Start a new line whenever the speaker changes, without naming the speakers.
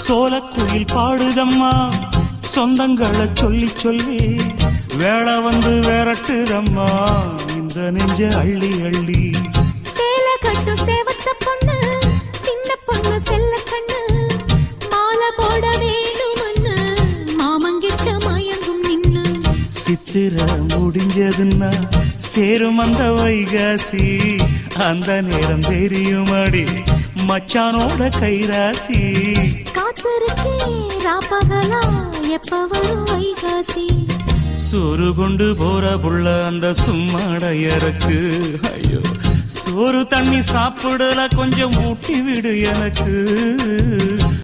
சோலக்குயில் பாடுதம்மா சொந்தங்களை சொல்லி சொல்லி வேலை வந்து விரட்டுதம்மா இந்த நெஞ்ச அள்ளி அள்ளி
சேல கட்டும் சேவத்த பொண்ணு சின்ன பொண்ணு செல்ல கண்ணு மாலை போட வேணுமன்னு மாமங்கிட்ட மயங்கும் நின்னு
சித்திர முடிஞ்சதுன்னா சேரும் அந்த வைகாசி அந்த நேரம் தெரியுமாடி மச்சானோட கைராசி
காத்திருக்கே ராப்பகலா எப்ப வரும் வைகாசி
சோறு கொண்டு போற புள்ள அந்த சும்மாடையறக்கு ஐயோ சோறு தண்ணி சாப்பிடல கொஞ்சம் ஊட்டி விடு எனக்கு